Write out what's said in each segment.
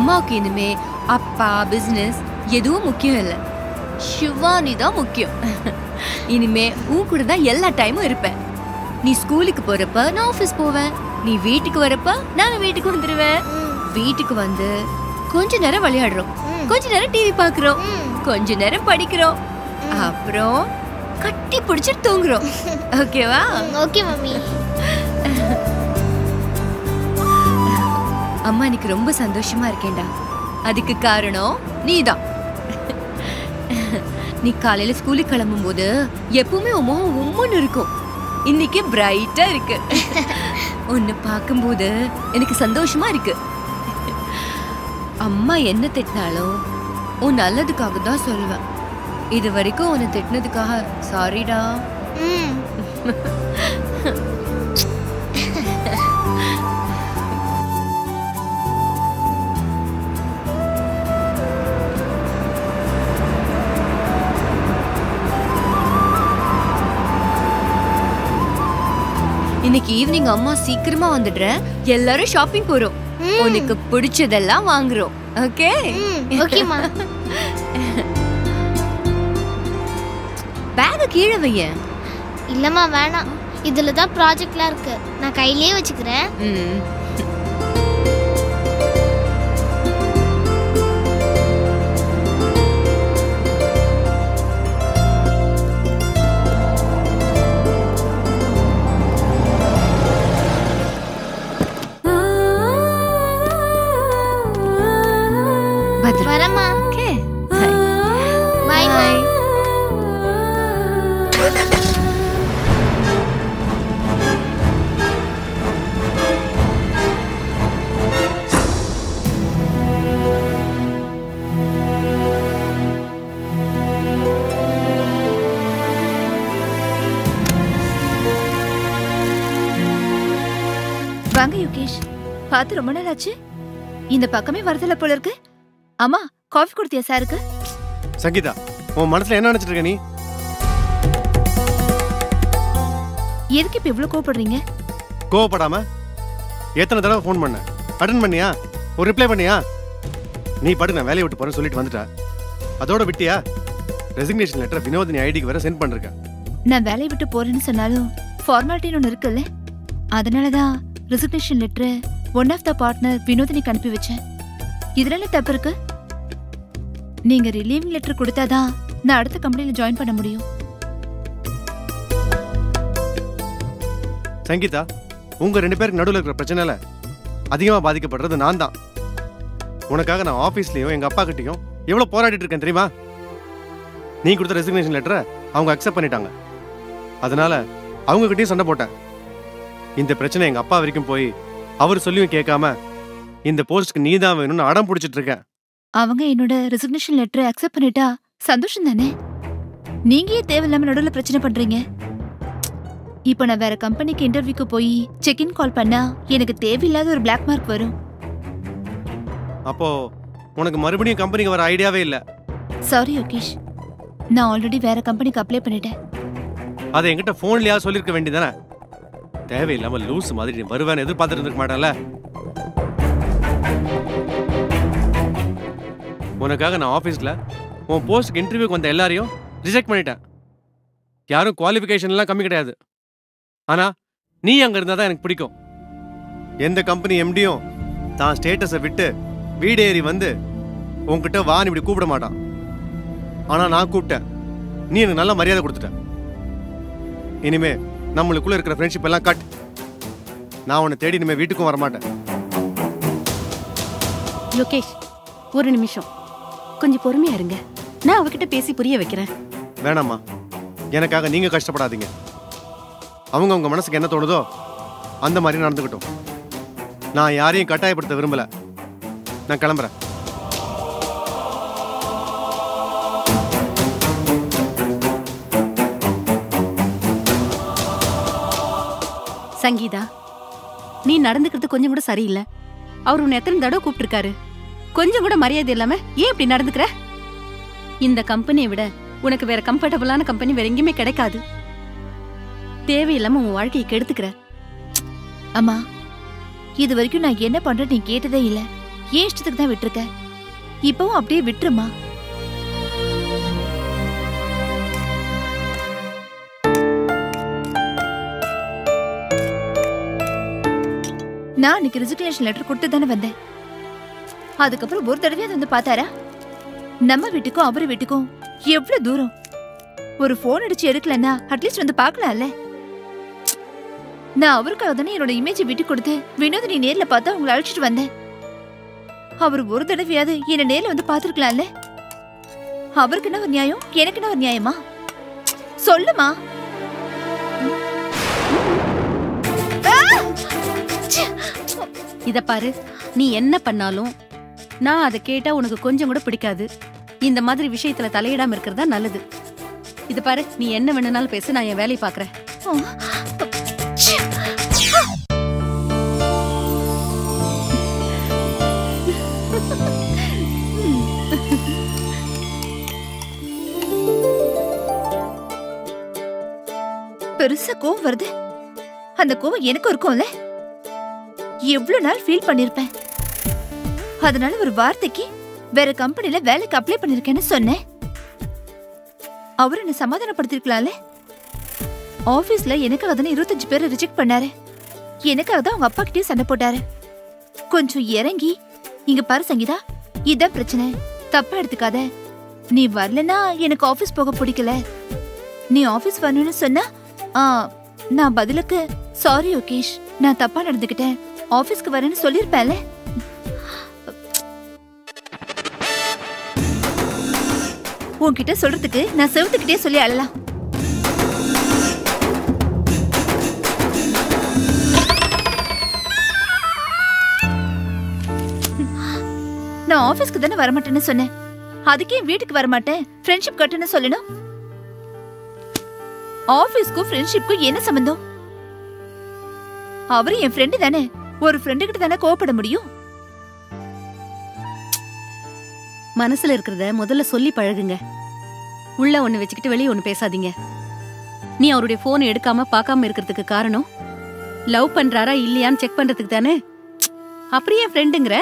அம்மாவுக்கு இனிமே அப்பா பிசினஸ் எதுவும் முக்கியம் இல்ல சிவானி தான் முக்கியம் இனிமே உன் கூட தான் எல்லா டைமும் இருப்பேன் நீ ஸ்கூலுக்கு போறப்ப நான் ஆபீஸ் போவேன் நீ வீட்டுக்கு வரப்ப நான் வீட்டுக்கு வந்துருவேன் ம், வீட்டுக்கு வந்து கொஞ்ச நேரம் விளையாடுறோம் ம். கொஞ்ச நேரம் டிவி பாக்குறோம் ம். கொஞ்ச நேரம் படிக்கிறோம் அப்புறம் கட்டி பிடிச்சு தூங்குறோம் ஓகேவா ம், ஓகே மம்மி அம்மா இன்னைக்கு ரொம்ப சந்தோஷமா இருக்கேன்டா அதுக்கு காரணம் நீதான் நீ காலையில ஸ்கூலுக்கு கிளம்பும் போது எப்பவுமே உன் முகம் உம்முன்னு இருக்கும் இன்னைக்கு பிரைட்டா இருக்கு உன்னை பார்க்கும்போது எனக்கு சந்தோஷமா இருக்கு அம்மா என்ன திட்டினாலும் உன் நல்லதுக்காக தான் சொல்லுவேன் இது வரைக்கும் உன்னை திட்டினதுக்காக சாரிடா ம் இன்னைக்கு ஈவினிங் அம்மா சீக்கிரமா வந்துடுறேன் எல்லாரும் ஷாப்பிங் போறோம் ம். உனக்கு பிடிச்சதெல்லாம் வாங்குறோம் ஓகே ம் ஓகேம்மா பேக கீழே வையேன் இல்லம்மா வேணாம் இதுல தான் ப்ராஜெக்ட்லாம் இருக்கு நான் கையிலேயே வச்சுக்கிறேன் ம். பத்ரா. வரேம்மா Okay. Bye. பாய்மா வாங்க யோகேஷ் பார்த்து ரொம்ப நாள் ஆச்சு இந்த பக்கமே வரதில்ல போல இருக்கு அம்மா காஃபி கொடுத்தியா சாருக்கு சங்கீதா உன் மனசுல என்ன நினைச்சிட்டு இருக்க நீ எதுக்கு இப்ப இவ்ளோ கோவப்படுறீங்க கோவப்படாம எத்தனை தடவை ஃபோன் பண்ண அட்டன் பண்ணியா ஒரு ரிப்ளை பண்ணியா நீ பாட்டு நான் வேலையை விட்டு போறேன்னு சொல்லிட்டு வந்துட்டா அதோட விட்டியா ரெசிக்னேஷன் லெட்டர் வினோதினி ஐடிக்கு வேற சென்ட் பண்ணிருக்கேன் நான் வேலையை விட்டு போறேன்னு சொன்னாலும் ஃபார்மாலிட்டின்னு ஒன்று இருக்குல்ல அதனால தான் resignation letter one of the partner வினோதினிக்கு அனுப்பி வச்சேன் இதனால தப்பு இருக்கு நீங்க ரிலீவிங் லெட்டர் கொடுத்தாதான் நான் அடுத்த கம்பெனில ஜாயின் பண்ண முடியும் சங்கீதா உங்க ரெண்டு பேருக்கு நடுவில் இருக்கிற பிரச்சனைல அதிகமா பாதிக்கப்படுறது நான் தான் உனக்காக நான் ஆஃபீஸ்லயும் எங்க அப்பா கிட்டயும் எவ்வளவு போராடிட்டு இருக்கேன் தெரியுமா நீ கொடுத்த ரெசிக்னேஷன் லெட்டரை அவங்க அக்செப்ட் பண்ணிட்டாங்க அதனால அவங்க கிட்டயும் சண்டை போட்டேன் இந்த பிரச்சனை எங்க அப்பா வரைக்கும் போய் அவர் சொல்லியும் கேட்காம இந்த போஸ்ட்க்கு நீ தான் வேணும்னு அடம் பிடிச்சிட்டு இருக்கேன் அவங்க என்னோட ரெசிக்னேஷன் லெட்டரை அக்செப்ட் பண்ணிட்டா சந்தோஷம் தானே நீங்க ஏன் தேவையில்லாம நடுவில் பிரச்சனை பண்றீங்க இப்போ நான் வேற கம்பெனிக்கு இன்டர்வியூக்கு போய் செக் இன் கால் பண்ணா எனக்கு தேவையில்லாத ஒரு பிளாக் மார்க் வரும் அப்போ உனக்கு மறுபடியும் கம்பெனிக்கு வர ஐடியாவே இல்லை சாரி யோகேஷ் நான் ஆல்ரெடி வேற கம்பெனிக்கு அப்ளை பண்ணிட்டேன் அதை என்கிட்ட ஃபோன்லயா சொல்லியிருக்க வேண்டியதானே தேவையில்லாம லூஸ் மாதிரி நீ வருவேன்னு எதிர்பார்த்துட்டு இருக்க மாட்டேன்ல உனக்காக நான் ஆஃபீஸில் உன் போஸ்ட்க்கு இன்டர்வியூக்கு வந்த எல்லாரையும் ரிஜெக்ட் பண்ணிட்டேன் யாரும் குவாலிஃபிகேஷன்லாம் கம்மி கிடையாது ஆனா நீ அங்க இருந்தா தான் எனக்கு பிடிக்கும் எந்த கம்பெனி எம்டியும் தான் ஸ்டேட்டஸை விட்டு வீடு ஏறி வந்து உன்கிட்ட வான்னு இப்படி கூப்பிட மாட்டான் ஆனா நான் கூப்பிட்டேன் நீ எனக்கு நல்ல மரியாதை கொடுத்துட்ட இனிமே நம்மளுக்குள்ள இருக்கிற ஃப்ரெண்ட்ஷிப் எல்லாம் கட் நான் உன்னை தேடி இனிமே வீட்டுக்கும் வரமாட்டேன் யோகேஷ் ஒரு நிமிஷம் கொஞ்சம் பொறுமையா இருங்க நான் அவகிட்ட பேசி புரிய வைக்கிறேன் வேணாம்மா எனக்காக நீங்க கஷ்டப்படாதீங்க அவங்க உங்க மனசுக்கு என்ன தோணுதோ அந்த மாதிரி நடந்துக்கட்டும் நான் யாரையும் கட்டாயப்படுத்த விரும்பல நான் கிளம்புறேன் சங்கீதா நீ நடந்துக்கிறது கொஞ்சம் கூட சரியில்லை அவர் உன்னை எத்தனை தடவை கூப்பிட்டிருக்காரு கொஞ்சம் கூட மரியாதை இல்லாம ஏன் இப்படி நடந்துக்கிற இந்த கம்பெனியை விட உனக்கு வேற கம்ஃபர்டபுளான கம்பெனி வேற எங்கேயுமே கிடைக்காது தேவையில்லாம உன் வாழ்க்கையை கெடுத்துக்கிற அம்மா இது வரைக்கும் நான் என்ன பண்றேன் நீ கேட்டதே இல்ல ஏன் இஷ்டத்துக்கு தான் விட்டுருக்க இப்பவும் அப்படியே விட்டுருமா நான் அன்னைக்கு ரெசிக்னேஷன் லெட்டர் கொடுத்து தானே வந்தேன் அதுக்கப்புறம் ஒரு தடவையாவது வந்து பார்த்தாரா நம்ம வீட்டுக்கும் அவர் வீட்டுக்கும் எவ்வளவு தூரம் ஒரு ஃபோன் அடிச்சு எடுக்கலன்னா அட்லீஸ்ட் வந்து பார்க்கலாம்ல நான் அவருக்காக தானே என்னோட இமேஜை விட்டு கொடுத்து வினோதினி நேர்ல பார்த்தா உங்களை அழைச்சிட்டு வந்தேன் அவர் ஒரு தடவையாவது என்ன நேர்ல வந்து பார்த்திருக்கலாம்ல அவருக்கு என்ன ஒரு நியாயம் எனக்கு என்ன ஒரு நியாயமா சொல்லுமா இத பாரு நீ என்ன பண்ணாலும் நான் அதை கேட்டா உனக்கு கொஞ்சம் கூட பிடிக்காது இந்த மாதிரி விஷயத்துல தலையிடாம இருக்கிறதா நல்லது இத பாரு நீ என்ன வேணும்னாலும் பேசு நான் என் வேலையை பாக்குறேன் பெருசா கோவம் வருது அந்த கோவம் எனக்கும் இருக்கும்ல எவ்வளவு நாள் ஃபீல் பண்ணிருப்பேன் அதனால ஒரு வார்த்தைக்கு வேற கம்பெனில வேலைக்கு அப்ளை பண்ணிருக்கேன்னு சொன்னேன் அவர் என்ன சமாதானப்படுத்திருக்கலாம்ல ஆபீஸ்ல எனக்காக தானே இருபத்தஞ்சு பேரை ரிஜெக்ட் பண்ணாரு எனக்காக தான் அவங்க அப்பா கிட்டயும் சண்டை போட்டாரு கொஞ்சம் இறங்கி இங்க பாரு சங்கீதா இதான் பிரச்சனை தப்பா எடுத்துக்காத நீ வரலனா எனக்கு ஆபீஸ் போக பிடிக்கல நீ ஆபீஸ் வரணும்னு சொன்னா ஆ, நான் பதிலுக்கு சாரி யோகேஷ் நான் தப்பா நடந்துக்கிட்டேன் ஆபீஸ்க்கு வரேன்னு சொல்லிருப்பேன்ல உன்கிட்ட சொல்றதுக்கு நான் செவத்துக்கிட்டே சொல்லி அழலாம் நான் ஆபீஸ்க்கு தானே வரமாட்டேன்னு சொன்னேன் அதுக்கே வீட்டுக்கு வரமாட்டேன் ஃப்ரெண்ட்ஷிப் கட்டுன்னு சொல்லணும் ஆபீஸ்க்கும் ஃப்ரெண்ட்ஷிப்க்கும் என்ன சம்பந்தம் அவரு என் ஃப்ரெண்டு தானே ஒரு ஃப்ரெண்டு கிட்ட தானே கோவப்பட முடியும் மனசுல இருக்கிறத முதல்ல சொல்லி பழகுங்க உள்ள ஒண்ணு வச்சுக்கிட்டு வெளியே ஒண்ணு பேசாதீங்க நீ அவருடைய போனை எடுக்காம பார்க்காம இருக்கிறதுக்கு காரணம் லவ் பண்றாரா இல்லையான்னு செக் பண்றதுக்கு தானே அப்படியே ஃப்ரெண்டுங்கிற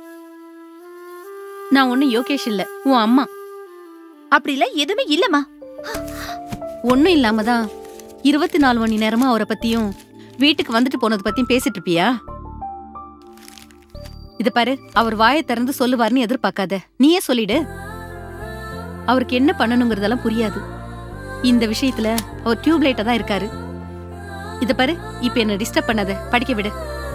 நான் ஒன்னும் யோகேஷ் இல்ல உன் அம்மா அப்படிலாம் எதுவுமே இல்லம்மா ஒன்னும் இல்லாம தான் இருபத்தி நாலு மணி நேரமா அவரை பத்தியும் வீட்டுக்கு வந்துட்டு போனது பத்தியும் பேசிட்டு இருப்பியா இத பாரு அவர் வாயை திறந்து சொல்லுவார்னு எதிர்பார்க்காத நீயே சொல்லிடு அவருக்கு என்ன பண்ணணுங்கிறதெல்லாம் புரியாது இந்த விஷயத்துல அவர் டியூப்லைட்டா தான் இருக்காரு இத பாரு இப்ப என்ன டிஸ்டர்ப் பண்ணாத படிக்க விடு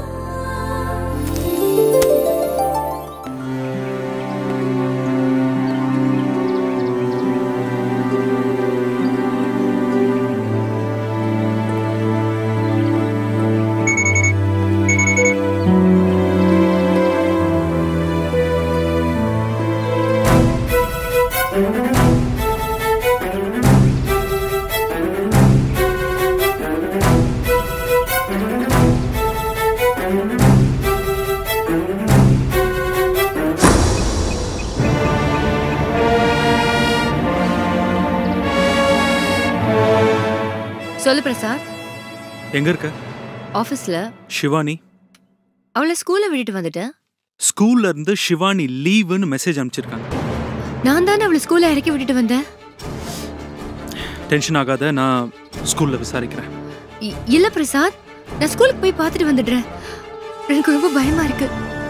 சொல்லு பிரசாத் எங்க இருக்க ஆஃபீஸ்ல ஷிவானி அவளை ஸ்கூல்ல விட்டுட்டு வந்துட்டேன் ஸ்கூல்ல இருந்து ஷிவானி லீவுன்னு மெசேஜ் அனுப்பிச்சிருக்காங்க நான் தானே அவளை ஸ்கூல்ல இறக்கி விட்டுட்டு வந்தேன் டென்ஷன் ஆகாத நான் ஸ்கூல்ல விசாரிக்கிறேன் இ- இல்ல பிரசாத் நான் ஸ்கூலுக்கு போய் பார்த்துட்டு வந்துடுறேன் எனக்கு ரொம்ப பயமா இருக்கு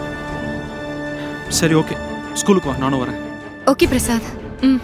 சரி ஓகே ஸ்கூலுக்கு வா நானும் வரேன் ஓகே பிரசாத் ம்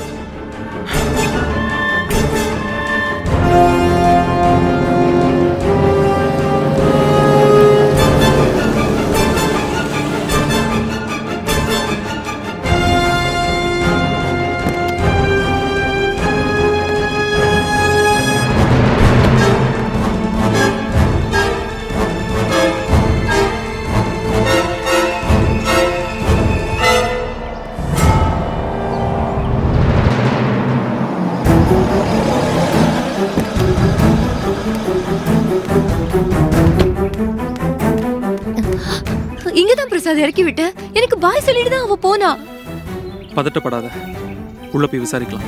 இங்கதான் பிரசாத் இறக்கி விட்டேன் எனக்கு பாய் சொல்லிட்டு தான் அவ போனா பதட்டப்படாத உள்ள போய் விசாரிக்கலாம்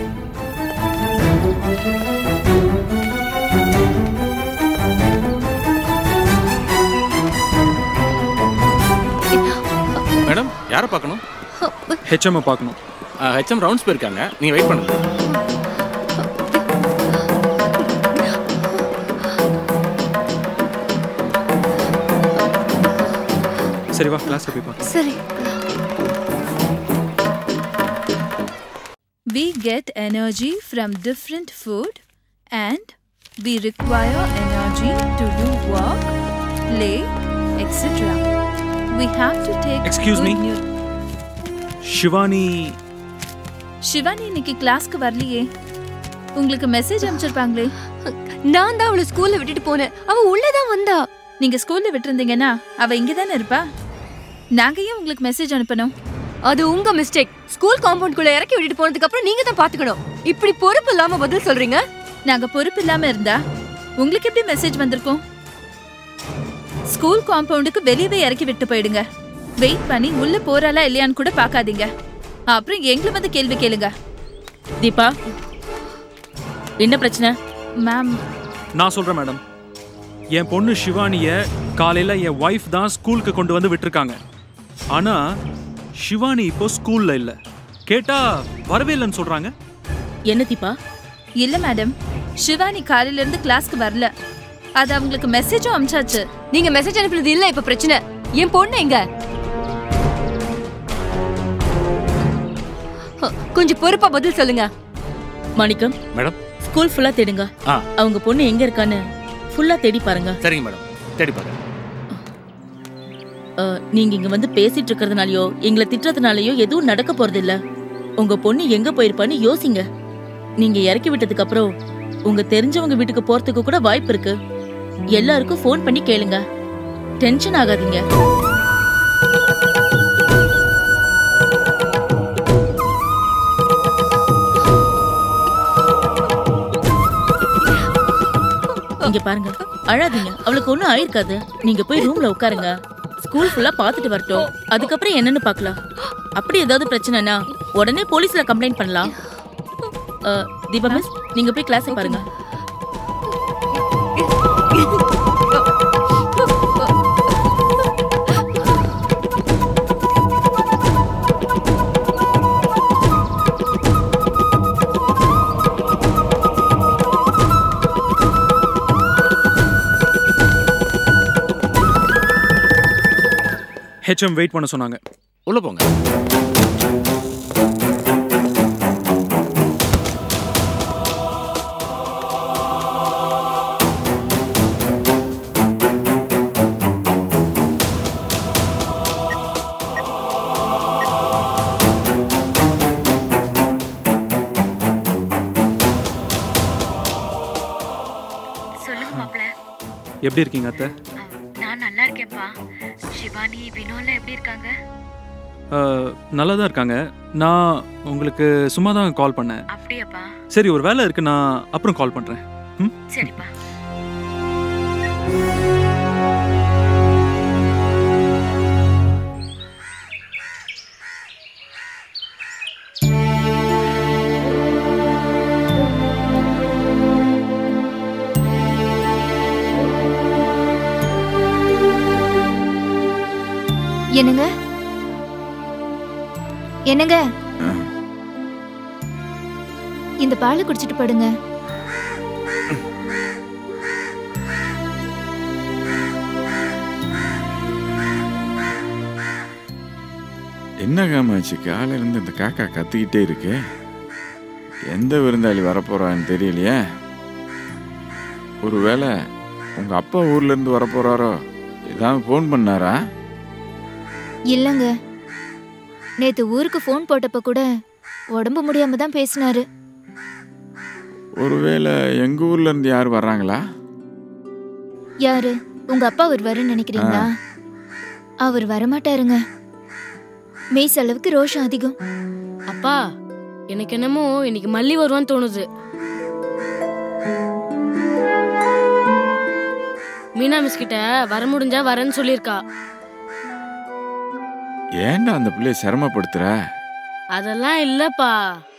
மேடம் யாரை பார்க்கணும் ஹெச்எம் பார்க்கணும் ஹெச்எம் ரவுண்ட்ஸ் போயிருக்காங்க நீங்கள் வெயிட் பண்ணுங்க சரி வா கிளாஸ்ல போய் பார்க்கலாம் சரி We get energy from different food and we require energy to do work, play, etc. We have to take Excuse good me? nu- Shivani Shivani இன்னைக்கு கிளாஸ்க்கு வரலையே உங்களுக்கு மெசேஜ் அனுப்பிச்சிருப்பாங்களே நான் தான் அவளை ஸ்கூல்ல விட்டுட்டு போனேன் அவ உள்ளதான் வந்தா நீங்க ஸ்கூல்ல விட்டிருந்தீங்கன்னா அவ இங்க தானே இருப்பா நாங்க ஏன் உங்களுக்கு மெசேஜ் அனுப்பணும் அது உங்க மிஸ்டேக் ஸ்கூல் காம்பவுண்ட் குள்ள இறக்கி விட்டுட்டு போனதுக்கு அப்புறம் நீங்க தான் பாத்துக்கணும் இப்படி பொறுப்பு இல்லாம பதில் சொல்றீங்க நாங்க பொறுப்பு இல்லாம இருந்தா உங்களுக்கு எப்படி மெசேஜ் வந்திருக்கும் ஸ்கூல் காம்பவுண்டுக்கு வெளியவே இறக்கி விட்டு போயிடுங்க வெயிட் பண்ணி உள்ள போறாளா இல்லையான்னு கூட பார்க்காதீங்க அப்புறம் எங்களை வந்து கேள்வி கேளுங்க தீபா என்ன பிரச்சனை மேம் நான் சொல்றேன் மேடம் என் பொண்ணு ஷிவானிய காலையில என் ஒய்ஃப் தான் ஸ்கூலுக்கு கொண்டு வந்து விட்டுருக்காங்க ஆனா ஷிவானி இப்போ ஸ்கூல்ல இல்ல கேட்டா வரவே இல்லைன்னு சொல்றாங்க என்ன தீபா இல்ல மேடம் சிவானி காலையில இருந்து கிளாஸ்க்கு வரல அது அவங்களுக்கு மெசேஜும் அனுப்பிச்சாச்சு நீங்க மெசேஜ் அனுப்புனது இல்ல இப்ப பிரச்சனை என் பொண்ணு எங்க ஹ, கொஞ்சம் பொறுப்பா பதில் சொல்லுங்க மாணிக்கம் மேடம் ஸ்கூல் ஃபுல்லா தேடுங்க ஆ. அவங்க பொண்ணு எங்க இருக்கான்னு ஃபுல்லா தேடி பாருங்க சரிங்க மேடம் தேடி பாருங்க அஹ், நீங்க இங்க வந்து பேசிட்டு இருக்கிறதுனாலயோ எங்களை திட்டுறதுனாலயோ எதுவும் நடக்க போறது இல்ல உங்க பொண்ணு எங்க போயிருப்பான்னு யோசிங்க நீங்க இறக்கி விட்டதுக்கு அப்புறம் உங்க தெரிஞ்சவங்க வீட்டுக்கு போறதுக்கு கூட வாய்ப்பு இருக்கு எல்லாருக்கும் ஃபோன் பண்ணி கேளுங்க டென்ஷன் ஆகாதீங்க இங்க பாருங்க அழாதீங்க அவளுக்கு ஒண்ணும் ஆயிருக்காது நீங்க போய் ரூம்ல உட்காருங்க ஸ்கூல் ஃபுல்லா பாத்துட்டு வரட்டும் அதுக்கப்புறம் என்னன்னு பார்க்கலாம் அப்படி ஏதாவது பிரச்சனைனா உடனே போலீஸ்ல கம்ப்ளைண்ட் பண்ணலாம் அஹ், தீபா மிஸ் நீங்க போய் கிளாஸ் பாருங்க ஹெச்எம் வெயிட் பண்ண சொன்னாங்க உள்ள போங்க சொல்லுங்க மாப்பிள்ள எப்படி இருக்கீங்க அத்தை நான் நல்லா இருக்கேன்ப்பா சிவானி வினோலாம் எப்படி இருக்காங்க அஹ், நல்லா தான் இருக்காங்க நான் உங்களுக்கு சும்மா தான் கால் பண்ணேன் அப்படியாப்பா சரி ஒரு வேலை இருக்கு நான் அப்புறம் கால் பண்றேன் ம் சரிப்பா என்னங்க என்னங்க இந்த பாலை குடிச்சிட்டு படுங்க என்ன காமாச்சு காலையிலேருந்து இந்த காக்கா கத்திக்கிட்டே இருக்கு எந்த விருந்தாளி வரப்போறான்னு தெரியலையே ஒருவேளை உங்க அப்பா ஊர்ல இருந்து வரப்போறாரோ ஏதாவது ஃபோன் பண்ணாரா இல்லங்க நேத்து ஊருக்கு ஃபோன் போட்டப்ப கூட உடம்பு முடியாம தான் பேசினாரு ஒருவேளை எங்க ஊர்ல இருந்து யார் வர்றாங்களா யாரு உங்க அப்பா வருவாருன்னு நினைக்கிறீங்களா அவர் வரமாட்டாருங்க மெய்ஸ் அளவுக்கு ரோஷம் அதிகம் அப்பா எனக்கு என்னமோ இன்னைக்கு மல்லி வருவான்னு தோணுது மீனா மிஸ் கிட்ட வர முடிஞ்சா வரேன்னு சொல்லியிருக்கா ஏன்டா அந்த பிள்ளைய சிரமப்படுத்துற அதெல்லாம் இல்லப்பா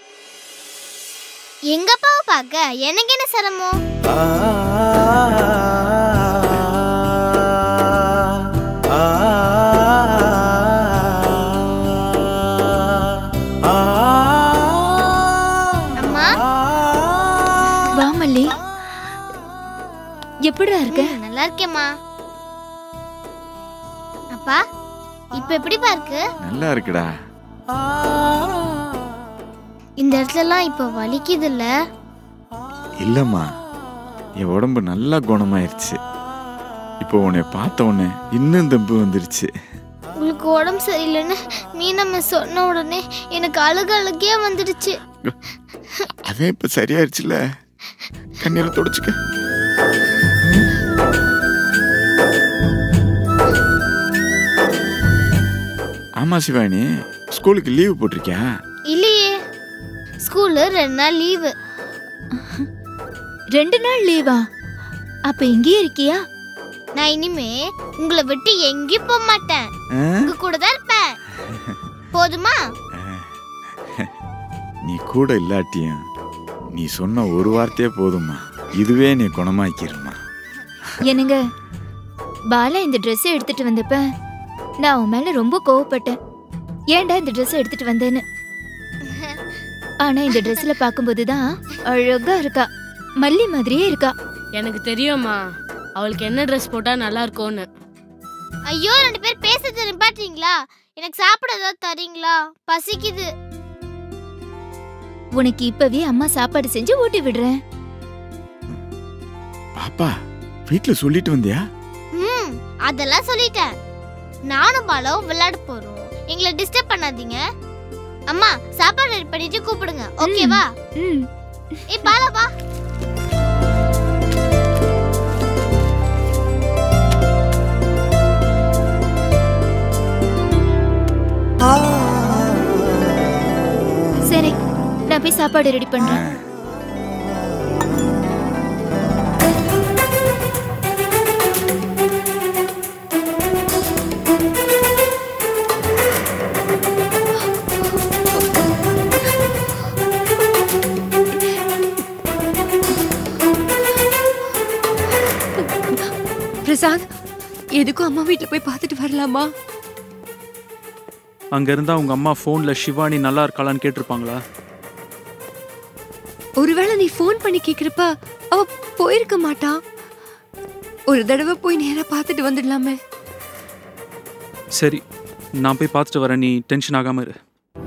எங்க அப்பாவை பார்க்க எனக்கு என்ன சிரமம் நல்லா இருக்கேம்மா அப்பா இப்ப எப்படிப்பா இருக்கு நல்லா இருக்குடா இந்த இடத்துலலாம் இப்ப வலிக்குது இல்ல இல்லம்மா என் உடம்பு நல்லா குணமாயிருச்சு இப்போ உன்னை பார்த்த உடனே இன்னும் தெம்பு வந்துருச்சு உங்களுக்கு உடம்பு சரியில்லைன்னு மீனம்மா சொன்ன உடனே எனக்கு அழுக அழுகையா வந்துடுச்சு அதே இப்போ சரியாயிருச்சுல கண்ணீரை தொடச்சுக்க ஆமா சிவானி ஸ்கூலுக்கு லீவு போட்டிருக்கியா இல்லையே ஸ்கூலு ரெண்டு நாள் லீவு ரெண்டு நாள் லீவா அப்ப இங்கேயே இருக்கியா நான் இனிமே உங்களை விட்டு எங்கேயும் போக மாட்டேன் ஆ? உங்க கூட தான் இருப்பேன் போதுமா நீ கூட இல்லாட்டியும் நீ சொன்ன ஒரு வார்த்தையே போதும்மா இதுவே நீ குணமாக்கிருமா என்னங்க பாலா இந்த Dress எடுத்துட்டு வந்தப்ப நான் உன் மேல ரொம்ப கோவப்பட்டேன் ஏன்டா இந்த Dress எடுத்துட்டு வந்தேன்னு ஆனா இந்த Dressல பார்க்கும்போது தான் அழகா இருக்கா மல்லி மாதிரியே இருக்கா எனக்கு தெரியும்மா அவளுக்கு என்ன ட்ரெஸ் போட்டா நல்லா இருக்கும்னு ஐயோ ரெண்டு பேர் பேசுறது நிப்பாட்டீங்களா எனக்கு சாப்பிட ஏதாவது தரீங்களா பசிக்குது உனக்கு இப்பவே அம்மா சாப்பாடு செஞ்சு ஊட்டி விடுறேன் பாப்பா வீட்டில் சொல்லிட்டு வந்தியா ம் அதெல்லாம் சொல்லிட்டேன் நானும் பாலாவும் விளையாட போறோம் எங்களை டிஸ்டர்ப் பண்ணாதீங்க அம்மா சாப்பாடு ரெடி பண்ணிட்டு கூப்பிடுங்க ஓகேவா ம் ஏய் பாலா வா சரி நான் போய் சாப்பாடு ரெடி பண்றேன் பிரசாத் எதுக்கும் அம்மா வீட்ல போய் பார்த்துட்டு வரலாமா அங்க இருந்தா உங்க அம்மா போன்ல சிவானி நல்லா இருக்காளான்னு கேட்டிருப்பாங்களா ஒருவேளை நீ ஃபோன் பண்ணி கேக்குறப்ப அவ போயிருக்க மாட்டா ஒரு தடவை போய் நேரா பார்த்துட்டு வந்துடலாமே சரி நான் போய் பார்த்துட்டு வரேன் நீ டென்ஷன் ஆகாம இரு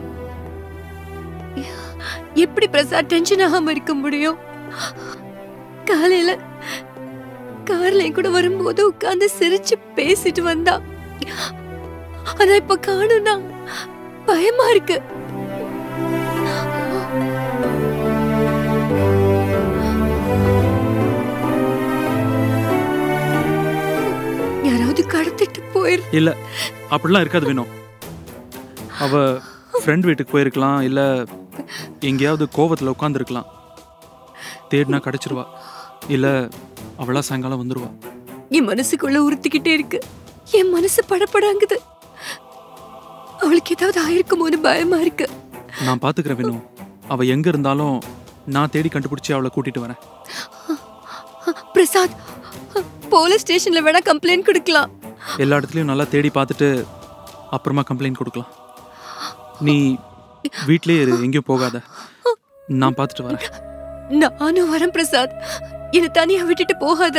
எப்படி பிரசாத் டென்ஷன் ஆகாம இருக்க முடியும் காலையில கார்ல என் கூட வரும்போது உட்கார்ந்து சிரிச்சு பேசிட்டு வந்தா ஆனா இப்ப காணும்னா பயமா இருக்கு யாராவது கடத்திட்டு போயிரு இல்ல அப்படிலாம் இருக்காது வேணும் அவ ஃப்ரெண்ட் வீட்டுக்கு போயிருக்கலாம் இல்ல எங்கேயாவது கோவத்துல உட்காந்துருக்கலாம் தேடினா கிடைச்சிருவா இல்ல அவளா சாயங்காலம் வந்துருவா என் மனசுக்குள்ள உறுத்திக்கிட்டே இருக்கு என் மனசு படப்படாங்குது அவளுக்கு ஏதாவது ஆயிருக்குமோன்னு பயமா இருக்கு நான் பாத்துக்கிறேன் வேணும் அவ எங்க இருந்தாலும் நான் தேடி கண்டுபிடிச்சு அவளை கூட்டிட்டு வரேன் பிரசாத் போலீஸ் ஸ்டேஷன்ல வேணா கம்ப்ளைண்ட் கொடுக்கலாம் எல்லா இடத்துலயும் நல்லா தேடி பார்த்துட்டு அப்புறமா கம்ப்ளைண்ட் கொடுக்கலாம் நீ வீட்லயே இரு எங்கேயும் போகாத நான் பார்த்துட்டு வரேன் நானும் வரேன் பிரசாத் என்னை தனியா விட்டுட்டு போகாத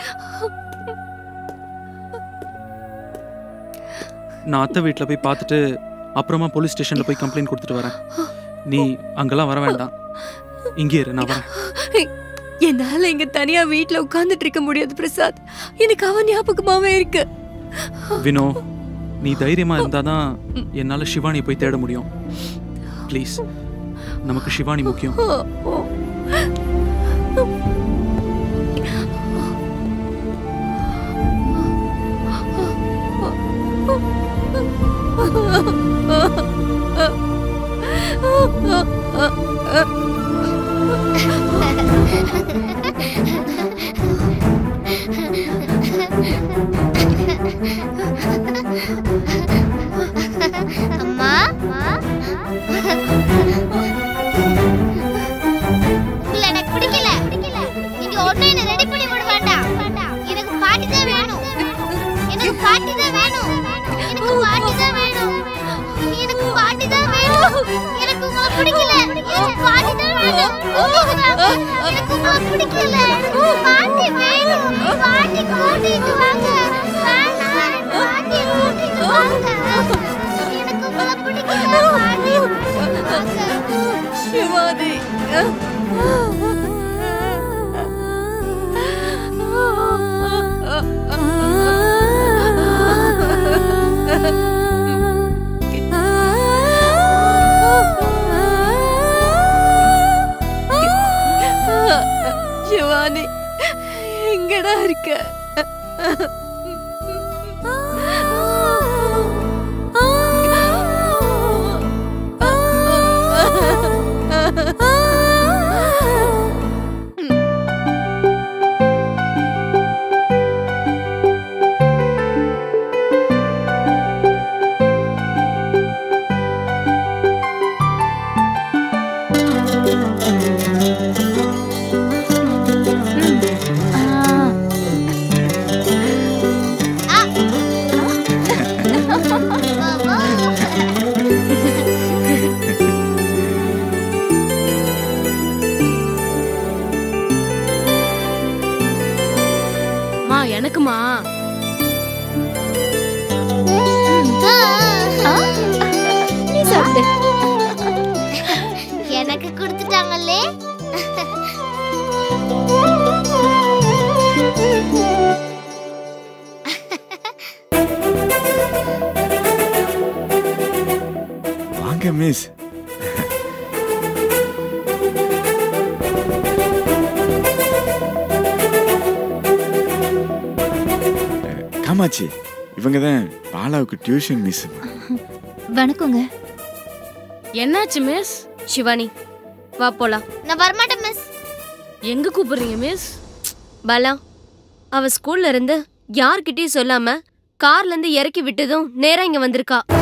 நான் அத்தை வீட்டில் போய் பார்த்துட்டு அப்புறமா போலீஸ் ஸ்டேஷன்ல போய் கம்ப்ளைண்ட் கொடுத்துட்டு வரேன் நீ அங்கெல்லாம் வர வேண்டாம் இங்கே இரு நான் வரேன் என்னால இங்க தனியா வீட்ல உட்கார்ந்துட்டு இருக்க முடியாது பிரசாத் எனக்கு அவன் ஞாபகமாவே இருக்கு வினோ நீ தைரியமா இருந்தாதான் என்னால சிவானி போய் தேட முடியும் ப்ளீஸ் நமக்கு சிவானி முக்கியம் அம்மா உங்களை எனக்கு பிடிக்கல நீங்க ஒண்ணு என்ன ரெடி பண்ணி விட வேண்டாம் எனக்கு பாட்டி தான் வேணும் எனக்கு பாட்டி தான் வேணும் எனக்கு பாட்டி தான் வேணும் எனக்கு பாட்டி தான் வேணும் எனக்கு உங்களை பிடிக்கல எனக்கு பாட்டி தான் வேணும் எனக்கு உங்களை பிடிக்கல பாட்டி வேணும் பாட்டி கூட்டிட்டு வாங்க வேணாம் பாட்டி கூட்டிட்டு வாங்க எனக்கு உங்களை பிடிக்கல பாட்டி சிவானி சிவானி எங்கடா இருக்க மா எனக்குமா நீ சாப்பிடு எனக்கு கொடுத்துட்டாங்களே வாங்க மிஸ் காமாட்சி இவங்க தான் பாலாவுக்கு டியூஷன் மிஸ் வணக்கங்க என்னாச்சு மிஸ் சிவானி வா போலாம் நான் வரமாட்டேன் மிஸ் எங்க கூப்பிடுறீங்க மிஸ் பாலா அவ ஸ்கூல்ல இருந்து யார்கிட்டயும் சொல்லாம கார்ல இருந்து இறக்கி விட்டதும் நேரா இங்க வந்திருக்கா